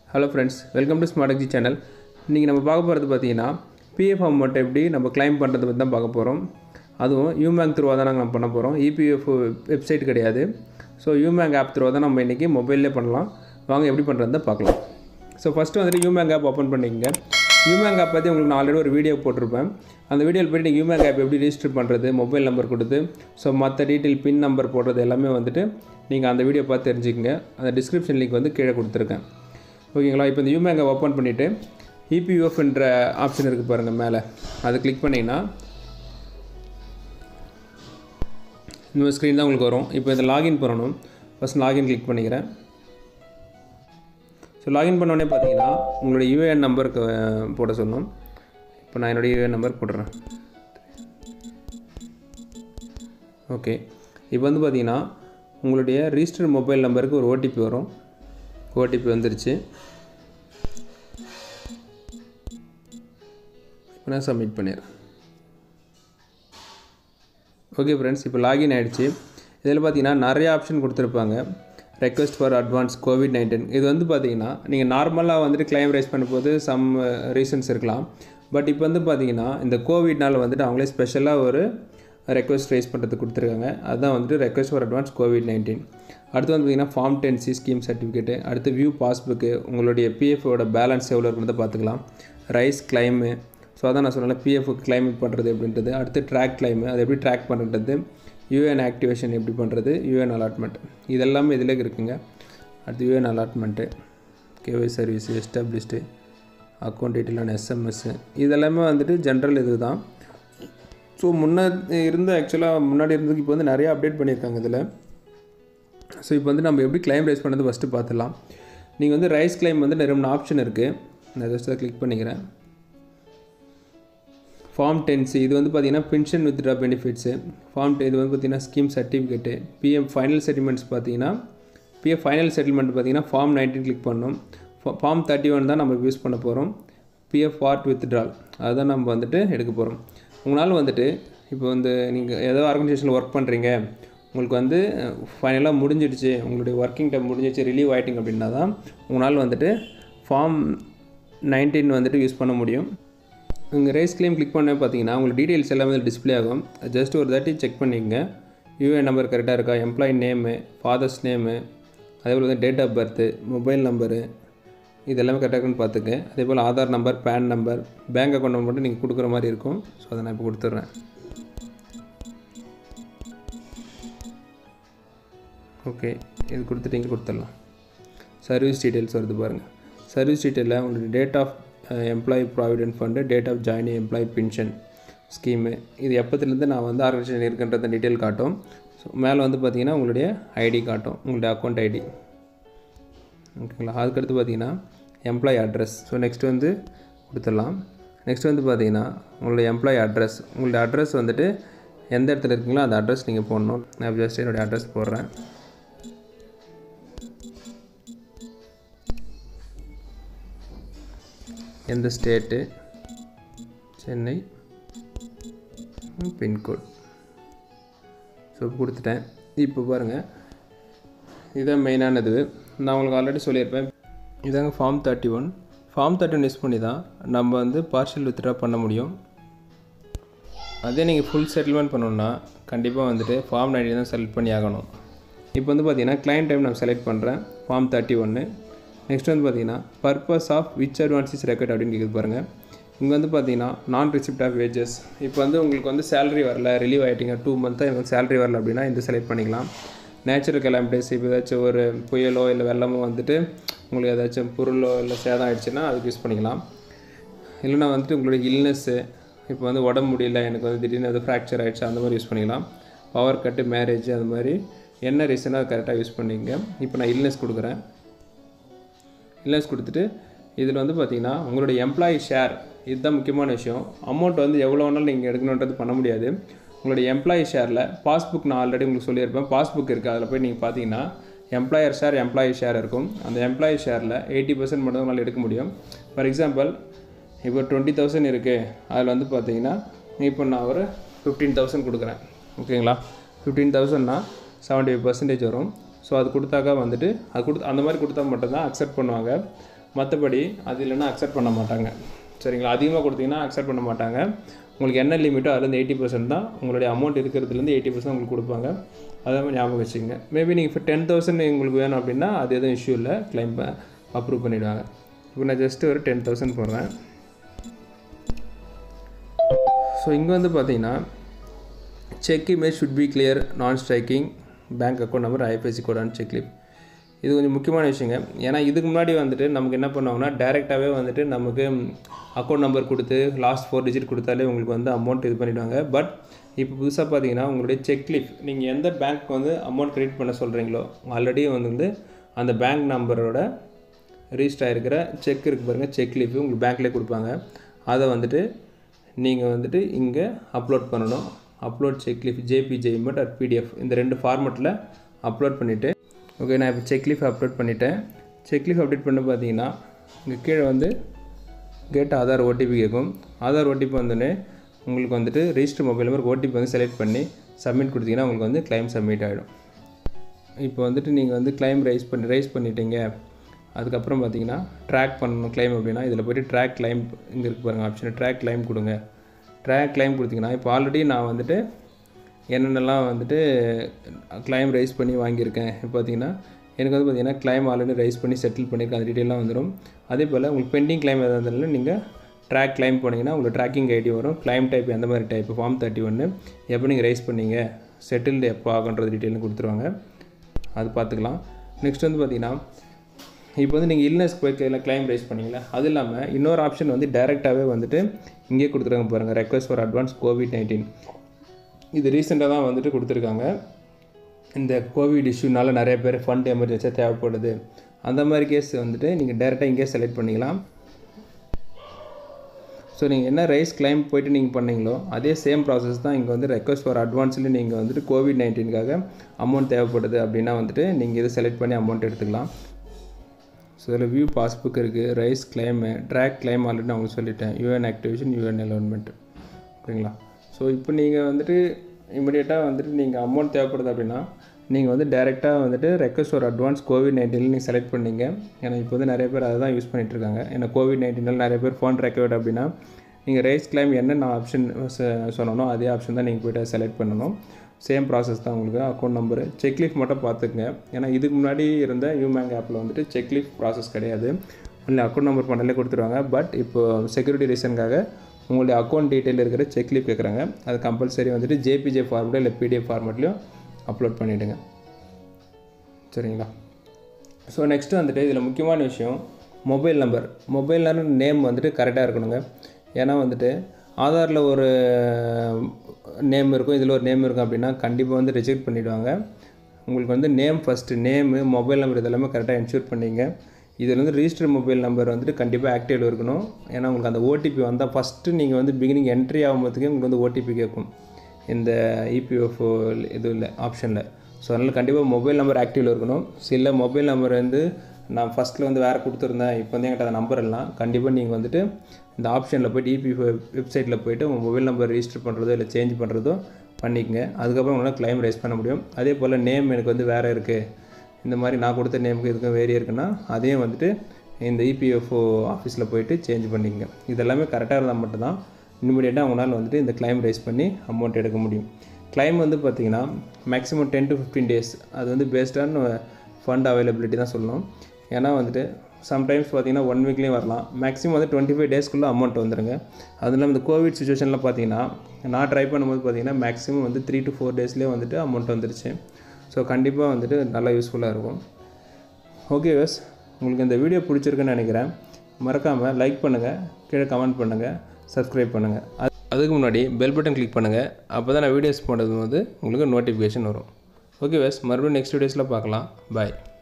hello friends welcome to smart exy channel இன்றைக்கி நம்ம பார்க்க போகிறது பார்த்தீங்கன்னா பிஎஃப் அமௌண்ட் எப்படி நம்ம கிளைம் பண்ணுறது பற்றி தான் பார்க்க போகிறோம் அதுவும் யூமேங் த்ரூவாக தான் நாங்கள் பண்ண போகிறோம் இபிஎஃப் வெப்சைட் கிடையாது ஸோ யூமேங் ஆப் த்ரூவாக தான் நம்ம இன்றைக்கி மொபைல்லே பண்ணலாம் வாங்க எப்படி பண்ணுறது தான் பார்க்கலாம் ஸோ ஃபஸ்ட்டு வந்துட்டு யூமேங் ஆப் ஓப்பன் பண்ணிக்கங்க யூமேங் ஆப் பற்றி உங்களுக்கு நான் ஆல்ரெடி ஒரு வீடியோ போட்டிருப்பேன் அந்த வீடியோவில் போய்ட்டு நீங்கள் யூமேங் ஆப் எப்படி ரிஜிஸ்டர் பண்ணுறது மொபைல் நம்பர் கொடுத்து ஸோ மற்ற டீட்டெயில் பின் நம்பர் போடுறது எல்லாமே வந்துட்டு நீங்கள் அந்த வீடியோ பார்த்து தெரிஞ்சுக்கங்க அந்த டிஸ்கிரிப்ஷன் லிங்க் வந்து கீழே கொடுத்துருக்கேன் ஓகேங்களா இப்போ இந்த யூமேங்கை ஓப்பன் பண்ணிவிட்டு இபிஎஃப்ன்ற ஆப்ஷன் இருக்குது பாருங்கள் மேலே அதை கிளிக் பண்ணிங்கன்னா இந்த ஸ்க்ரீன் தான் உங்களுக்கு வரும் இப்போ இதை லாகின் பண்ணணும் ஃபஸ்ட் லாகின் கிளிக் பண்ணிக்கிறேன் ஸோ லாகின் பண்ணோடனே பார்த்தீங்கன்னா உங்களுடைய யூஏஎன் நம்பருக்கு அஹ், போட சொல்லணும் இப்போ நான் என்னுடைய யூஏஎன் நம்பர் போடுறேன் ஓகே இப்போ வந்து பார்த்தீங்கன்னா உங்களுடைய ரிஜிஸ்டர் மொபைல் நம்பருக்கு ஒரு ஓடிபி வரும் ஓடிபி வந்துருச்சு இப்போ நான் சப்மிட் பண்ணிடுறேன் ஓகே ஃப்ரெண்ட்ஸ் இப்போ லாகின் ஆகிடுச்சு இதில் பார்த்தீங்கன்னா நிறைய ஆப்ஷன் கொடுத்துருப்பாங்க request for advance COVID nineteen இது வந்து பார்த்தீங்கன்னா நீங்கள் நார்மலாக வந்துட்டு கிளைம் ரைஸ் பண்ணும்போது சம் ரீசன்ஸ் இருக்கலாம் பட் இப்போ வந்து பார்த்தீங்கன்னா இந்த கோவிட்னால வந்துட்டு அவங்களே ஸ்பெஷலாக ஒரு ரெக்வஸ்ட் ரைஸ் பண்ணுறதுக்கு கொடுத்துருக்காங்க அதுதான் வந்துட்டு request for advance COVID nineteen அடுத்து வந்து பார்த்தீங்கன்னா form ten C scheme certificate அடுத்து வியூ பாஸ்புக்கு உங்களுடைய பிஎஃபோட பேலன்ஸ் எவ்வளோ இருக்கிறத பார்த்துக்கலாம் ரைஸ் கிளைமு ஸோ அதான் நான் சொன்னேன் பிஎஃப் கிளைம் பண்ணுறது அப்படின்றது அடுத்து ட்ராக் கிளைமு அதை எப்படி ட்ராக் பண்ணுறது யூஎன் ஆக்டிவேஷன் எப்படி பண்ணுறது யூஎன் அலாட்மெண்ட் இதெல்லாமே இதில் இருக்குங்க அடுத்து UAN allotment KYC service established account detail and SMS இதெல்லாமே வந்துட்டு ஜென்ரல் இது தான் ஸோ முன்னே இருந்த ஆக்சுவலாக முன்னாடி இருந்ததுக்கு இப்போ வந்து நிறைய அப்டேட் பண்ணியிருக்காங்க இதில் ஸோ இப்போ வந்து நம்ம எப்படி கிளைம் ரைஸ் பண்ணது ஃபஸ்ட்டு பார்த்துடலாம் நீங்கள் வந்து ரைஸ் கிளைம் வந்து நிறைய ஆப்ஷன் இருக்குது நான் ஜஸ்ட் அதை கிளிக் பண்ணிக்கிறேன் ஃபார்ம் டென்ஸு இது வந்து பார்த்தீங்கன்னா பென்ஷன் வித்ட்ரா பெனிஃபிட்ஸு ஃபார்ம் இது வந்து பார்த்தீங்கன்னா scheme certificate PM final settlements பார்த்தீங்கன்னா பிஎஃப் ஃபைனல் செட்டில்மெண்ட் பார்த்தீங்கன்னா ஃபார்ம் நைன்டீன் கிளிக் பண்ணணும் ஃபார்ம் தேர்ட்டி ஒன் தான் நம்ம யூஸ் பண்ண போகிறோம் பிஎஃப் பார்ட் வித்ட்ரால் அதுதான் நம்ம வந்துட்டு எடுக்க போகிறோம் உங்களால் வந்துட்டு இப்போ வந்து நீங்கள் ஏதோ ஆர்கனைசேஷனில் ஒர்க் பண்ணுறீங்க உங்களுக்கு வந்து ஃபைனலாக முடிஞ்சிடுச்சு உங்களுடைய ஒர்க்கிங் டைம் முடிஞ்சிடுச்சு ரிலீவ் ஆகிட்டிங்க அப்படின்னா தான் உங்களால் வந்துட்டு ஃபார்ம் நைன்டீன் வந்துட்டு யூஸ் பண்ண முடியும் உங்கள் ரேஸ் கிளைம் கிளிக் பண்ண பார்த்தீங்கன்னா உங்களுக்கு டீட்டெயில்ஸ் எல்லாமே டிஸ்ப்ளே ஆகும் ஜஸ்ட் ஒரு தாட்டி செக் பண்ணிக்கங்க யூஏ நம்பர் கரெக்டாக இருக்கா எம்ப்ளாயி நேமு ஃபாதர்ஸ் நேமு அதே போல் வந்து date of birth mobile number இது எல்லாமே கரெக்டாக இருக்குன்னு பார்த்துக்க அதே போல் Aadhaar number PAN number bank account number மட்டும் நீங்கள் கொடுக்குற மாதிரி இருக்கும் ஸோ அதை நான் இப்போ கொடுத்துட்றேன் ஓகே இது கொடுத்துட்டீங்க கொடுத்துடலாம் சர்வீஸ் டீட்டெயில்ஸ் வருது பாருங்கள் சர்வீஸ் டீட்டெயிலில் உங்களுடைய date of employee provident fund date of joining employee pension scheme இது எப்போத்துலேருந்து நான் வந்து ஆர்கனைசேஷன் இருக்குன்றத டீட்டெயில் காட்டும் ஸோ மேலே வந்து பார்த்தீங்கன்னா உங்களுடைய ஐடி காட்டும் உங்களுடைய அக்கௌண்ட் ஐடி ஓகேங்களா அதுக்கடுத்து பார்த்தீங்கன்னா எம்ப்ளாயி அட்ரஸ் ஸோ நெக்ஸ்ட் வந்து கொடுத்துடலாம் நெக்ஸ்ட் வந்து பார்த்தீங்கன்னா உங்களுடைய எம்ப்ளாயி அட்ரஸ் உங்களுடைய அட்ரஸ் வந்துட்டு எந்த இடத்துல இருக்கீங்களோ அந்த அட்ரஸ் நீங்கள் போடணும் நான் ஜஸ்ட் என்னுடைய அட்ரஸ் போடுறேன் எந்த ஸ்டேட்டு சென்னை பின்கோட் ஸோ கொடுத்துட்டேன் இப்போ பாருங்கள் இதுதான் மெயினானது நான் உங்களுக்கு ஆல்ரெடி சொல்லியிருப்பேன் இதாங்க form thirty one form thirty one use பண்ணி தான் நம்ம வந்து பார்ஷியல் வித்ட்ரா பண்ண முடியும் அதே நீங்கள் ஃபுல் செட்டில்மெண்ட் பண்ணணுன்னா கண்டிப்பாக வந்துட்டு ஃபார்ம் நைன்டி தான் செலக்ட் பண்ணி ஆகணும் இப்போ வந்து பார்த்தீங்கன்னா கிளைண்ட் டைம் நான் செலக்ட் பண்ணுறேன் ஃபார்ம் தேர்ட்டி ஒன்று நெக்ஸ்ட் வந்து பார்த்தீங்கன்னா purpose of which advances record அப்படின்னு கேட்குது பாருங்கள் இங்கே வந்து பார்த்தீங்கன்னா நான் ரிசிப்ட் ஆஃப் வேஜஸ் இப்போ வந்து உங்களுக்கு வந்து சேலரி வரல ரிலீவ் ஆகிட்டீங்க டூ மந்த்தாக எனக்கு சேலரி வரல அப்படின்னா இந்த செலக்ட் பண்ணிக்கலாம் நேச்சுரல் கலாமிட்டிஸ் இப்போ ஏதாச்சும் ஒரு புயலோ இல்லை வெள்ளமோ வந்துட்டு உங்களுக்கு ஏதாச்சும் பொருளோ இல்லை சேதம் ஆயிடுச்சுன்னா அதுக்கு யூஸ் பண்ணிக்கலாம் இல்லைனா வந்துட்டு உங்களுடைய இல்னஸ்ஸு இப்போ வந்து உடம்பு முடியல எனக்கு வந்து திடீர்னு அது ஃப்ராக்சர் ஆகிடுச்சு அந்த மாதிரி யூஸ் பண்ணிக்கலாம் பவர் கட்டு மேரேஜ் அது மாதிரி என்ன ரீசனாக அது கரெக்டாக யூஸ் பண்ணிங்க இப்போ நான் இல்னஸ் கொடுக்குறேன் இல்னஸ் கொடுத்துட்டு இதில் வந்து பார்த்தீங்கன்னா உங்களுடைய எம்ப்ளாயி ஷேர் இதுதான் முக்கியமான விஷயம் அமௌண்ட் வந்து எவ்வளோ வேணாலும் நீங்கள் எடுக்கணுன்றது பண்ண முடியாது உங்களுடைய எம்ப்ளாயி ஷேரில் பாஸ்புக் நான் ஆல்ரெடி உங்களுக்கு சொல்லியிருப்பேன் பாஸ்புக் இருக்குது அதில் போய் நீங்கள் பார்த்தீங்கன்னா எம்ப்ளாயர் ஷேர் எம்ப்ளாயி ஷேர் இருக்கும் அந்த எம்ப்ளாயி ஷேரில் எயிட்டி பர்சன்ட் மட்டும் உங்களால் எடுக்க முடியும் ஃபார் எக்ஸாம்பிள் இப்போ டுவெண்ட்டி தௌசண்ட் இருக்குது அதில் வந்து பார்த்தீங்கன்னா இப்போ நான் ஒரு ஃபிஃப்டீன் தௌசண்ட் கொடுக்குறேன் ஓகேங்களா ஃபிஃப்டீன் தௌசண்ட்னா செவன்ட்டி ஃபைவ் பர்சன்டேஜ் வரும் ஸோ அது கொடுத்தாக்கா வந்துட்டு அது கொடுத்து அந்த மாதிரி கொடுத்தா மட்டும்தான் அக்செப்ட் பண்ணுவாங்க மற்றபடி அது இல்லைன்னா அக்செப்ட் பண்ண மாட்டாங்க சரிங்களா அதிகமாக கொடுத்தீங்கன்னா அக்செப்ட் பண்ண மாட்டாங்க உங்களுக்கு என்ன லிமிட்டோ அதுலேருந்து எயிட்டி பர்சன்ட் தான் உங்களுடைய அமௌண்ட் இருக்கிறதுலேருந்து எயிட்டி பர்சன்ட் உங்களுக்கு கொடுப்பாங்க அதை மாதிரி ஞாபகம் வச்சுக்கோங்க மேபி நீங்கள் இப்போ டென் தௌசண்ட் உங்களுக்கு வேணும் அப்படின்னா அது எதுவும் இஷ்யூ இல்லை கிளைம் அப்ரூவ் பண்ணிவிடுவாங்க இப்போ நான் ஜஸ்ட்டு ஒரு டென் தௌசண்ட் போடுறேன் ஸோ இங்கே வந்து பார்த்தீங்கன்னா cheque image should be clear நான் striking bank account number IFSC code and cheque leaf இது கொஞ்சம் முக்கியமான விஷயங்க ஏன்னா இதுக்கு முன்னாடி வந்துட்டு நமக்கு என்ன பண்ணுவாங்கன்னா டேரெக்டாகவே வந்துட்டு நமக்கு அக்கௌண்ட் நம்பர் கொடுத்து லாஸ்ட் ஃபோர் டிஜிட் கொடுத்தாலே உங்களுக்கு வந்து அமௌண்ட் இது பண்ணிவிடுவாங்க பட் இப்போ புதுசாக பார்த்தீங்கன்னா உங்களுடைய செக்லிப் நீங்கள் எந்த பேங்க் வந்து அமௌண்ட் கிரெடிட் பண்ண சொல்கிறீங்களோ ஆல்ரெடி வந்து அந்த பேங்க் நம்பரோட ரிஜிஸ்டர் ஆகிருக்கிற செக் இருக்கு பாருங்கள் செக் லீஃப் உங்களுக்கு பேங்க்லேயே கொடுப்பாங்க அதை வந்துட்டு நீங்கள் வந்துட்டு இங்கே அப்லோட் பண்ணணும் அப்லோட் செக் லீஃப் ஜேபிஜே இமெண்ட் ஆர் பிடிஎஃப் இந்த ரெண்டு ஃபார்மெட்டில் அப்லோட் பண்ணிவிட்டு ஓகே நான் இப்போ செக் லீஃப் அப்லோட் பண்ணிட்டேன் செக் லீஃப் அப்டேட் பண்ண பார்த்தீங்கன்னா இங்கே கீழே வந்து கேட் ஆதார் ஓடிபி கேட்கும் ஆதார் ஓடிபி வந்தோடனே உங்களுக்கு வந்துட்டு ரெஜிஸ்டர் மொபைல் நம்பர் ஓடிபி வந்து செலக்ட் பண்ணி சப்மிட் கொடுத்தீங்கன்னா உங்களுக்கு வந்து கிளைம் சப்மிட் ஆகிடும் இப்போ வந்துட்டு நீங்கள் வந்து கிளைம் ரைஸ் பண்ணி ரைஸ் பண்ணிட்டீங்க அதுக்கப்புறம் பார்த்தீங்கன்னா ட்ராக் பண்ணணும் கிளைம் அப்படின்னா இதில் போய்ட்டு ட்ராக் கிளைம் இங்கே இருக்கு பாருங்கள் ஆப்ஷன் ட்ராக் கிளைம் கொடுங்க ட்ராக் கிளைம் கொடுத்தீங்கன்னா இப்போ ஆல்ரெடி நான் வந்துட்டு என்னென்னலாம் வந்துட்டு கிளைம் ரைஸ் பண்ணி வாங்கியிருக்கேன் இப்போ பார்த்தீங்கன்னா எனக்கு வந்து பார்த்தீங்கன்னா கிளைம் ஆல்ரெடி ரைஸ் பண்ணி செட்டில் பண்ணியிருக்கேன் அந்த டீட்டெயிலாம் வந்துடும் அதே போல் உங்களுக்கு பெண்டிங் கிளைம் எதாவது இருந்தாலும் நீங்கள் ட்ராக் கிளைம் போனீங்கன்னா உங்களுக்கு ட்ராக்கிங் ஐடி வரும் கிளைம் டைப் எந்த மாதிரி டைப் ஃபார்ம் தேர்ட்டி ஒன்று எப்போ நீங்கள் ரைஸ் பண்ணீங்க செட்டில்டு எப்போ ஆகுன்றது டீட்டெயிலும் கொடுத்துருவாங்க அது பார்த்துக்கலாம் நெக்ஸ்ட் வந்து பார்த்தீங்கன்னா இப்போ வந்து நீங்கள் இல்னஸ் போய் கிளைம் ரைஸ் பண்ணீங்களா அது இல்லாமல் இன்னொரு ஆப்ஷன் வந்து டைரெக்டாகவே வந்துட்டு இங்கே கொடுத்துருக்காங்க பாருங்கள் request for advance COVID nineteen இது ரீசெண்டாக தான் வந்துட்டு கொடுத்துருக்காங்க இந்த கோவிட் இஷ்யூனால நிறைய பேர் ஃபண்ட் எமர்ஜென்சியாக தேவைப்படுது அந்த மாதிரி கேஸ் வந்துட்டு நீங்கள் டேரெக்டாக இங்கே செலக்ட் பண்ணிக்கலாம் ஸோ நீங்கள் என்ன ரைஸ் கிளைம் போயிட்டு நீங்கள் பண்ணீங்களோ அதே சேம் ப்ராசஸ் தான் இங்கே வந்து ரெக்வஸ்ட் ஃபார் அட்வான்ஸில் நீங்கள் வந்துட்டு கோவிட் நைன்டீனுக்காக அமௌண்ட் தேவைப்படுது அப்படின்னா வந்துட்டு நீங்கள் இதை செலக்ட் பண்ணி அமௌண்ட் எடுத்துக்கலாம் ஸோ இதில் வியூ பாஸ்புக் இருக்குது raise claim track claim already நான் உங்களுக்கு சொல்லிட்டேன் யூஎன் ஆக்டிவேஷன் யூஎன் அலோன்மெண்ட் ஓகேங்களா ஸோ இப்போ நீங்கள் வந்துட்டு இமிடியேட்டாக வந்துட்டு நீங்கள் அமௌண்ட் தேவைப்படுது அப்படின்னா நீங்கள் வந்து டேரெக்டாக வந்துட்டு ரெக்வஸ்ட் ஒரு அட்வான்ஸ் கோவிட் நைன்டீனில் நீங்கள் செலக்ட் பண்ணீங்க ஏன்னா இப்போ வந்து நிறைய பேர் அதை தான் யூஸ் பண்ணிட்டு இருக்காங்க ஏன்னா கோவிட் நைன்டீனில் நிறைய பேர் ஃபோன் ரெக்கவர்ட் அப்படின்னா நீங்கள் ரைஸ் கிளைம் என்னென்ன ஆப்ஷன் சொன்னனோ அதே ஆப்ஷன் தான் நீங்கள் போய்ட்டு செலக்ட் பண்ணணும் சேம் ப்ராசஸ் தான் உங்களுக்கு அக்கௌண்ட் நம்பரு செக்லீஃப் மட்டும் பார்த்துக்குங்க ஏன்னா இதுக்கு முன்னாடி இருந்த யூமேங் ஆப்பில் வந்துட்டு செக்லீஃப் ப்ராசஸ் கிடையாது ஒன்லி அக்கௌண்ட் நம்பர் பண்ணலே கொடுத்துருவாங்க பட் இப்போ செக்யூரிட்டி ரீசனுக்காக உங்களுடைய அக்கௌண்ட் டீட்டெயில் இருக்கிற செக்லீஃப் கேட்குறாங்க அது கம்பல்சரி வந்துட்டு ஜேபிஜே ஃபார்மெட்டோ இல்லை பிடிஎஃப் ஃபார்மெட்லையும் அப்லோட் பண்ணிவிடுங்க சரிங்களா ஸோ நெக்ஸ்ட்டு வந்துட்டு இதில் முக்கியமான விஷயம் mobile number mobile number name வந்துட்டு கரெக்டாக இருக்கணுங்க ஏன்னா வந்துட்டு ஆதாரில் ஒரு நேம் இருக்கும் இதில் ஒரு நேம் இருக்கும் அப்படின்னா கண்டிப்பாக வந்து ரிஜெக்ட் பண்ணிவிடுவாங்க உங்களுக்கு வந்து name first name mobile number இதெல்லாமே கரெக்டாக என்ஷூர் பண்ணிங்க இதில் வந்து ரிஜிஸ்டர் மொபைல் நம்பர் வந்துட்டு கண்டிப்பாக ஆக்டிவில் இருக்கணும் ஏன்னா உங்களுக்கு அந்த ஓடிபி வந்தால் ஃபஸ்ட்டு நீங்கள் வந்து பிகினிங் என்ட்ரி ஆகும்போதுக்கே உங்களுக்கு வந்து ஓடிபி கேட்கும் இந்த இபிஎஃப்ஓ இது இல்லை ஆப்ஷனில் ஸோ அதனால் கண்டிப்பாக மொபைல் நம்பர் ஆக்டிவில் இருக்கணும் சில மொபைல் நம்பர் வந்து நான் ஃபஸ்ட்டில் வந்து வேறு கொடுத்துருந்தேன் இப்போ வந்து என்கிட்ட அந்த நம்பர் எல்லாம் கண்டிப்பாக நீங்கள் வந்துட்டு இந்த ஆப்ஷனில் போய்ட்டு இபி வெப்சைட்டில் போய்ட்டு உங்கள் மொபைல் நம்பர் ரிஜிஸ்டர் பண்ணுறதோ இல்லை சேஞ்ச் பண்ணுறதோ பண்ணிக்கங்க அதுக்கப்புறம் உங்களால் கிளைம் ரைஸ் பண்ண முடியும் அதே போல் நேம் எனக்கு வந்து வேறு இருக்குது இந்த மாதிரி நான் கொடுத்த நேமுக்கு இதுக்கும் வேரி இருக்குன்னா அதையும் வந்துட்டு இந்த இபிஎஃப்ஓ ஆஃபீஸில் போயிட்டு சேஞ்ச் பண்ணிக்கங்க இதெல்லாமே கரெக்டாக இருந்தால் மட்டும்தான் இனிமீடியட்டாக அவங்களால வந்துட்டு இந்த கிளைம் ரைஸ் பண்ணி அமௌண்ட் எடுக்க முடியும் கிளைம் வந்து பார்த்திங்கன்னா maximum ten to fifteen days அது வந்து பேஸ்ட் ஆன் ஃபண்ட் அவைலபிலிட்டி தான் சொல்லணும் ஏன்னா வந்துட்டு சம்டைம்ஸ் பார்த்தீங்கன்னா ஒன் வீக்லேயும் வரலாம் மேக்ஸிமம் வந்து டுவெண்ட்டி ஃபைவ் டேஸ்க்குள்ளே அமௌண்ட் வந்துருங்க அது இல்லாமல் இந்த கோவிட் சுச்சுவேஷனில் பார்த்தீங்கன்னா நான் ட்ரை பண்ணும்போது பார்த்தீங்கன்னா மேக்ஸிமம் வந்து த்ரீ டு ஃபோர் டேஸ்லேயே வந்துட்டு அமௌண்ட் வந்துருச்சு ஸோ கண்டிப்பாக வந்துட்டு நல்லா யூஸ்ஃபுல்லாக இருக்கும் ஓகே வஸ் உங்களுக்கு இந்த வீடியோ பிடிச்சிருக்குன்னு நினைக்கிறேன் மறக்காமல் லைக் பண்ணுங்கள் கீழே கமெண்ட் பண்ணுங்கள் சப்ஸ்கிரைப் பண்ணுங்கள் அது அதுக்கு முன்னாடி பெல் பட்டன் கிளிக் பண்ணுங்கள் அப்போ தான் நான் வீடியோஸ் போடுறது வந்து உங்களுக்கு நோட்டிஃபிகேஷன் வரும் ஓகே வஸ் மறுபடியும் நெக்ஸ்ட் வீடியோஸில் பார்க்கலாம் பாய்